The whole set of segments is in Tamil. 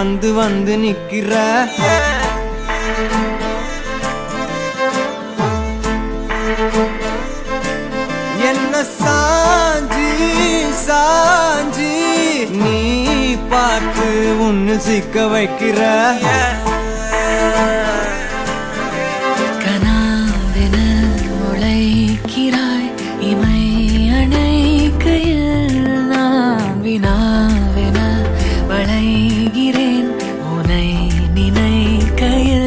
வந்து வந்து நிக்கிற என்ன சாஞ்சி சாஞ்சி நீ பார்த்து ஒன்னு சிக்க வைக்கிற கனாவென முளைக்கிறாய் இமை அணைக்கையில் நான் வினாவென வளைகிறேன் உனை நினைக்கையில்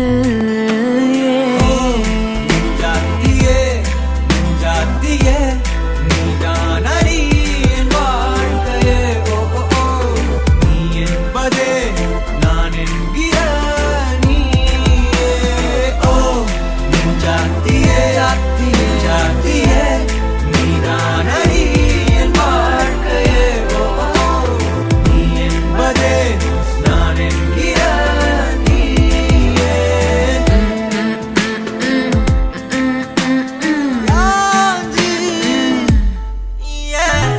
ஜாத்தியே ஜாத்தியே நீதான் அடி என் வாழ்க்கையே ஓ ஓ, ஓ. நீ என்பதே நான் என்கிற நீயே ஓ நின் ஜாத்தியே ஜாத்தியே ஜாத்தியே நீதான் அடி என் வாழ்க்கையே ஓ ஓ, ஓ. நீ என்பதே நான் என்கிற நீயே Yeah.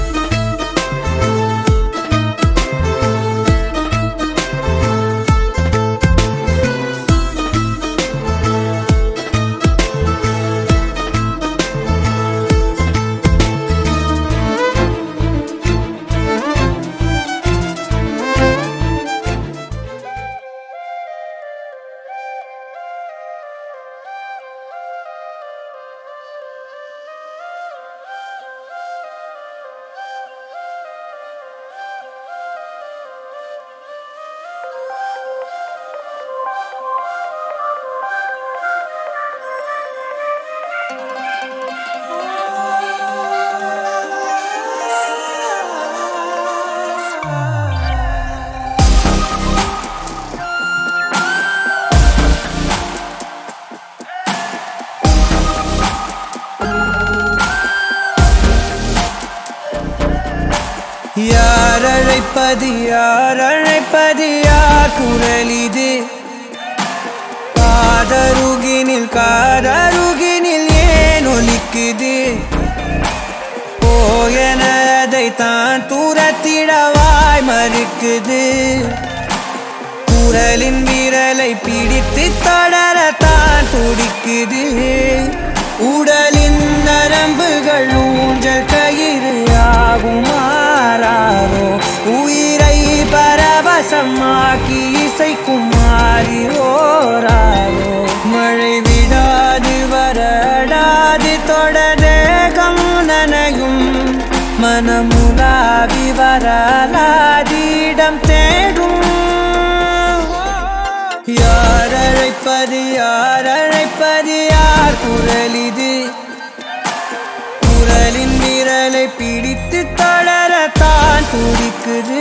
யார் அழைப்பது யார் அழைப்பது யார் குரல் இது காதருகினில் காதருகினில் ஏன் ஒலிக்குது போயன அதை தான் தூரத்திடவாய் மறுக்குது குரலின் விரலை பிடித்து தொடரத்தான் துடிக்குது உடலின் நரம்புகள் ஊஞ்சல் கயிறு ஆகும் மாறாரோ உயிரை பரவசமாக்கி இசைக்கும் மாறி ஓராரோ மழை விடாது வரடாது தொடரேகம் நனையும் மனமுலாவி வரலாதிடம் தேடும் யார் அழைப்பது யார் அழைப்பது யார் குரல் இது குரலின் விரலை பிடித்து தளரத்தான் துடிக்குது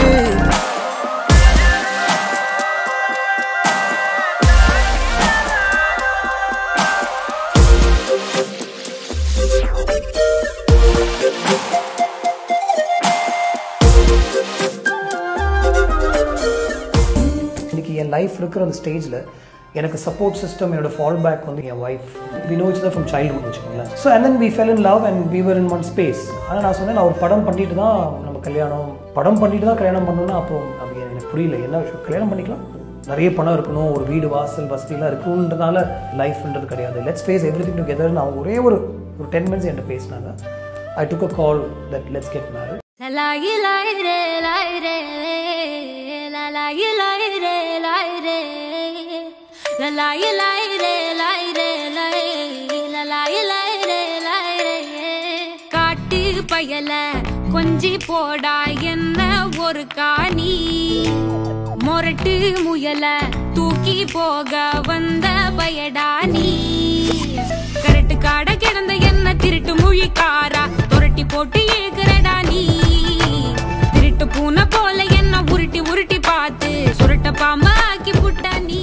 இன்னைக்கு என் லைஃப் இருக்கிற அந்த ஸ்டேஜில் எனக்கு சப்போர்ட் சிஸ்டம் என்னோட ஃபால் பேக் வந்து என் wife we know it's from childhood வச்சுக்கோங்களேன் so and then we fell in love and we were in one space ஆனால் நான் சொன்னேன் நான் ஒரு படம் பண்ணிட்டு தான் நம்ம கல்யாணம் படம் பண்ணிட்டு தான் கல்யாணம் பண்ணணும்னா அப்போ அது எனக்கு புரியல என்ன விஷயம் கல்யாணம் பண்ணிக்கலாம் நிறைய பணம் இருக்கணும் ஒரு வீடு வாசல் வசதிலாம் இருக்கணுன்றதுனால லைஃப்ன்றது கிடையாது லெட்ஸ் ஃபேஸ் எவ்ரி திங் டுகெதர்னு அவங்க ஒரே ஒரு ஒரு டென் மினிட்ஸ் என்கிட்ட பேசினாங்க I took a call that let's get married La la ye la re la re la la ye la re la re la la ye la re la re la la la ye la re la re காட்டு பயல கொஞ்சி போடா என்ன ஒரு காணி மொரட்டு முயல தூக்கி போக வந்த பயடா நீ கரட்டு காட கிடந்த என்ன திருட்டு முழிக்காரா துரட்டி போட்டு ஏகுறடா நீ திருட்டு பூனை போல என்ன உருட்டி உருட்டி பார்த்து சுருட்ட பாம்பா ஆக்கி புட்டா நீ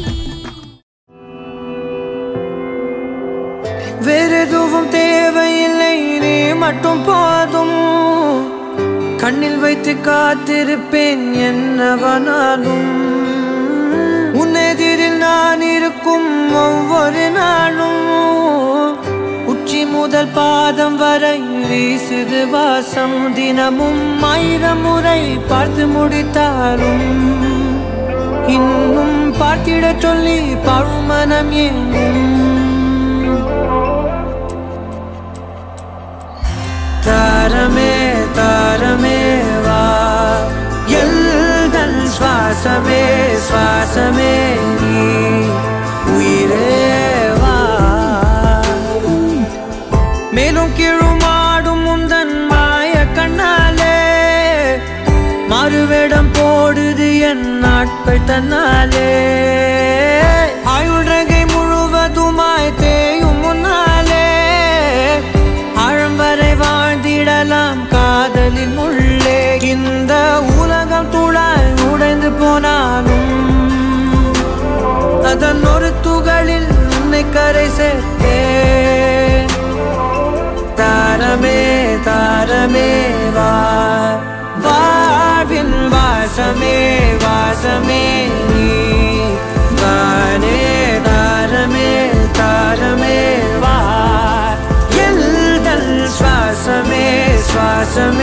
வேறெதுவும் தேவையில்லை நீ மட்டும் போதும் கண்ணில் வைத்து காத்திருப்பேன் என்னவனாலும் உன்னெதிரில் நான் இருக்கும் ஒவ்வொரு நாளும் உச்சி முதல் பாதம் வரை வீசுது வாசம் தினமும் ஆயிரம் முறை பார்த்து முடித்தாலும் இன்னும் பார்த்திடச் சொல்லி பழுமனம் ஏனும் தாரமே தாரமே வா எல்தல் சுவாசமே சுவாசமே நீ உயிரே வா மேலும் கீழுமாடும் முந்தன் மாய கண்ணாலே மாறுவேடம் போடுது என் நாட்கள் தன்னாலே ஆயுள் ரகை முழுவதுமாய் தேயும் முன்னாலே ஆழம் வரை வாழ்ந்திடலாம் காதலின் உள்ளே இந்த உலகம் துளாய் உடைந்து போனாலும் அதன் ஒரு துகளில் உன்னை கரை சேர்த்தேன் தாரமே தாரமே வா வாழ்வின் வாசமே வாசமே நீ தானே தாரமே தாரமே வா எல்தல் சுவாசமே சுவாசமே